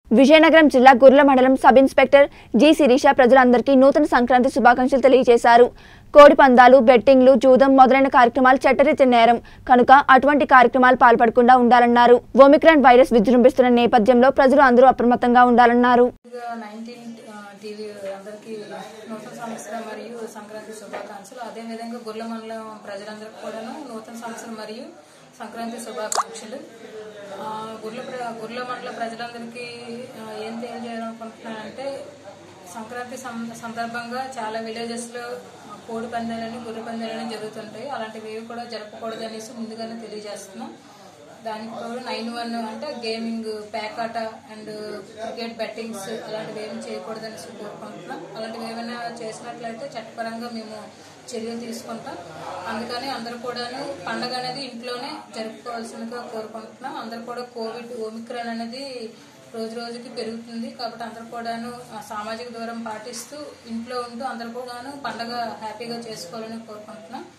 విజయనగరం జిల్లా గుర్ల మండలం sub inspector G Sirisha ప్రజలందరికీ నూతన సంక్రాంతి శుభాకాంక్షలు తెలియజేశారు కోడి పందాలు బెట్టింగ్లు జూదం మొదలైన కార్యక్రమాలు చట్టరీత్య నేరం కనుక అటువంటి కార్యక్రమాలు పాల్పడకుండా ఉండాలన్నారు ఒమిక్రాన్ వైరస్ విజృంభిస్తున్న నేపథ్యంలో ప్రజలు అందరూ అప్రమత్తంగా ఉండాలన్నారు నైన్టీన్ టీవీ అందరికీ నూతన సంవత్సరం మరియు సంక్రాంతి శుభాకాంక్షలు అదేవిధంగా గుర్ల మండలం ప్రజలందరికీ కూడాను నూతన సంవత్సరం మరియు సంక్రాంతి శుభాకాంక్షలు ఆ, గుర్ల ప్ర- గుర్ల మండల ప్రజలందరికీ ఆ, ఏం తెలియజేయాలనుకుంటున్నానంటే సంక్రాంతి సం- సందర్భంగా చాలా విలేజెస్లో కోడి పందాలని గుర్రె పందాలని జరుగుతుంటాయి అలాంటివి ఏవి కూడా జరపకూడదు అనేసి ముందుగానే తెలియజేస్తున్నాం దానికి తోడు నైన్ వన్ అంటే గేమింగ్ ప్యాకాట అండ్ క్రికెట్ బెట్టింగ్స్ అలాంటివి ఏమి చేయకూడదని కోరుకుంటున్నాం అలాంటివి ఏమైనా చేసినట్లయితే చట్టపరంగా మేము చర్యలు తీసుకుంటాం అందుకని అందరూ కూడాను పండగ అనేది ఇంట్లోనే జరుపుకోవాల్సిందిగా కోరుకుంటున్నాం అందరూ కూడా కోవిడ్ ఓమిక్రాన్ అనేది రోజు రోజుకి పెరుగుతుంది కాబట్టి అందరూ కూడాను ఆ, సామాజిక దూరం పాటిస్తూ ఇంట్లో ఉంటూ అందరూ కూడాను పండగ హ్యాపీగా చేసుకోవాలని కోరుకుంటున్నాం